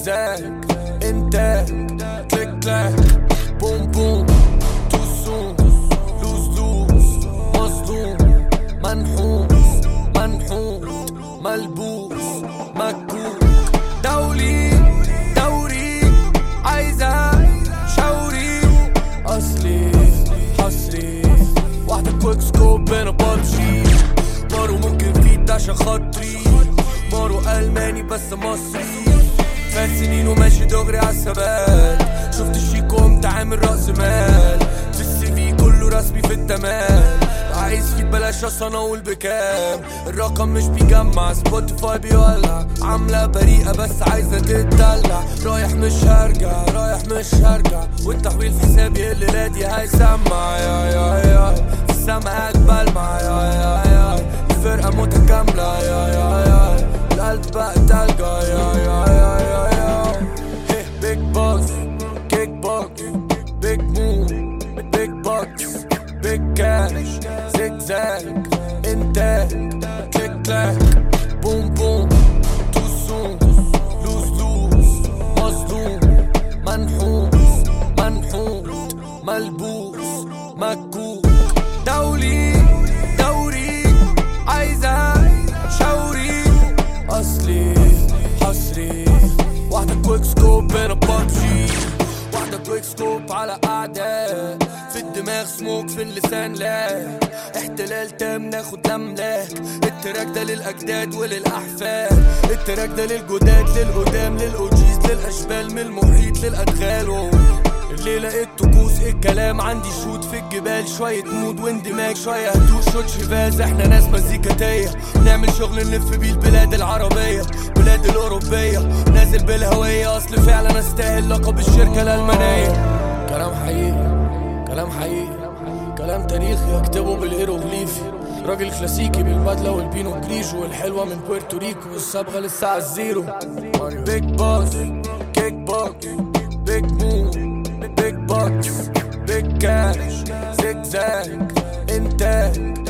زجزاج انتاج كليك كلاك بوم بوم توسون لوز لوز مصدوم منحوس منحوس ملبوس مكوك دولي دوري عايزة شوري أصلي حصري واحدة كويك سكوب أنا ببجي مارو ممكن فيت عشان خاطري مارو ألماني بس مصري فات سنين وماشي دغري عالثبات شفت الشيكو قمت عامل رأس مال في السي في كله رسمي في التمام عايز فيك بلاش اصلا اقول بكام الرقم مش بيجمع سبوتيفاي بيولع عاملة بريئة بس عايزة تتدلع رايح مش هرجع رايح مش هرجع والتحويل في حسابي الليلة دي هيسمع يا يا يا في السما بلمع يا يا يا الفرقة متكاملة يا يا يا القلب بقى تلقى يا يا يا يا يا بيج بوس كيك بوكس بيج مو بيج بوكس بيج كاش زجزاج انتاج كليك كلاك بوم بوم توسون لوز لوز مصدوم منحوس منحوت ملبوس مكوك دولي دوري عايزة شوري أصلي حصري واحدة كويك سكوب أنا ببجي واحدة كويك سكوب على أعداء في الدماغ سموك في اللسان لا احتلال تام ناخد أملاك التراك ده للأجداد وللأحفاد التراك ده للجداد للقدام للأوجيز للأشبال من المحيط للأدغال واو. اللي لقيت طقوس إيه الكلام عندي شوت في الجبال شوية مود واندماج شوية هدوء شوت شفاز احنا ناس مزيكاتية نعمل شغل نلف بيه البلاد العربية بلاد الأوروبية نازل بالهوية أصل فعلا أستاهل لقب الشركة الألمانية كلام حقيقي كلام حقيقي كلام تاريخي اكتبه بالهيروغليفي راجل كلاسيكي بالبدلة والبينو جريجو والحلوة من بويرتو ريكو والصبغة للساعة الزيرو بيج بوس كيك بوكس بيج مو بيج بوكس بيج كاش زجزاج انتاج